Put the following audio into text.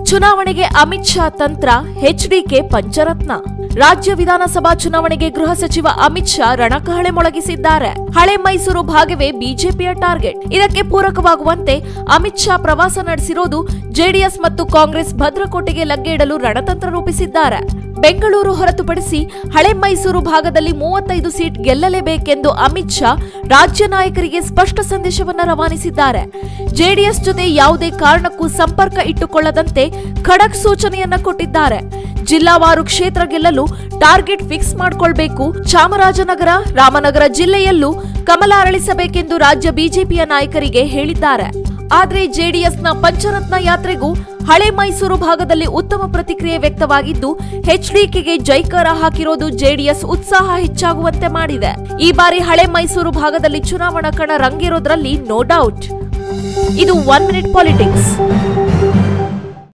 ಚುನಾವಣೆಗೆ ಅಮಿತ್ ಶಾ ತಂತ್ರ ಎಚ್ಡಿಕೆ ಪಂಚರತ್ನ ರಾಜ್ಯ ವಿಧಾನಸಭಾ ಚುನಾವಣೆಗೆ ಗೃಹ ಸಚಿವ ಅಮಿತ್ ಶಾ ರಣಕಹಳೆ ಮೊಳಗಿಸಿದ್ದಾರೆ ಹಳೆ ಮೈಸೂರು ಭಾಗವೇ ಬಿಜೆಪಿಯ ಟಾರ್ಗೆಟ್ ಇದಕ್ಕೆ ಪೂರಕವಾಗುವಂತೆ ಅಮಿತ್ ಶಾ ಪ್ರವಾಸ ನಡೆಸಿರೋದು ಜೆಡಿಎಸ್ ಮತ್ತು ಕಾಂಗ್ರೆಸ್ ಭದ್ರಕೋಟೆಗೆ ಲಗ್ಗೆ ಇಡಲು ರಣತಂತ್ರ ರೂಪಿಸಿದ್ದಾರೆ ಬೆಂಗಳೂರು ಹೊರತುಪಡಿಸಿ ಹಳೆ ಮೈಸೂರು ಭಾಗದಲ್ಲಿ ಮೂವತ್ತೈದು ಸೀಟ್ ಗೆಲ್ಲಲೇಬೇಕೆಂದು ಅಮಿತ್ ಶಾ ರಾಜ್ಯ ನಾಯಕರಿಗೆ ಸ್ಪಷ್ಟ ಸಂದೇಶವನ್ನ ರವಾನಿಸಿದ್ದಾರೆ ಜೆಡಿಎಸ್ ಜೊತೆ ಯಾವುದೇ ಕಾರಣಕ್ಕೂ ಸಂಪರ್ಕ ಇಟ್ಟುಕೊಳ್ಳದಂತೆ ಖಡಕ್ ಸೂಚನೆಯನ್ನ ಕೊಟ್ಟಿದ್ದಾರೆ ಜಿಲ್ಲಾವಾರು ಕ್ಷೇತ್ರ ಗೆಲ್ಲಲು ಟಾರ್ಗೆಟ್ ಫಿಕ್ಸ್ ಮಾಡಿಕೊಳ್ಬೇಕು ಚಾಮರಾಜನಗರ ರಾಮನಗರ ಜಿಲ್ಲೆಯಲ್ಲೂ ಕಮಲ ಅರಳಿಸಬೇಕೆಂದು ರಾಜ್ಯ ಬಿಜೆಪಿಯ ನಾಯಕರಿಗೆ ಹೇಳಿದ್ದಾರೆ ಆದ್ರೆ ಜೆಡಿಎಸ್ನ ಪಂಚರತ್ನ ಯಾತ್ರೆಗೂ ಹಳೆ ಮೈಸೂರು ಭಾಗದಲ್ಲಿ ಉತ್ತಮ ಪ್ರತಿಕ್ರಿಯೆ ವ್ಯಕ್ತವಾಗಿದ್ದು ಎಚ್ಡಿಕೆಗೆ ಜೈಕಾರ ಹಾಕಿರೋದು ಜೆಡಿಎಸ್ ಉತ್ಸಾಹ ಹೆಚ್ಚಾಗುವಂತೆ ಮಾಡಿದೆ ಈ ಬಾರಿ ಹಳೆ ಮೈಸೂರು ಭಾಗದಲ್ಲಿ ಚುನಾವಣಾ ಕಣ ರಂಗೇರೋದ್ರಲ್ಲಿ ನೋ ಡೌಟ್ ಇದು ಒನ್ ಮಿನಿಟ್ ಪಾಲಿಟಿಕ್ಸ್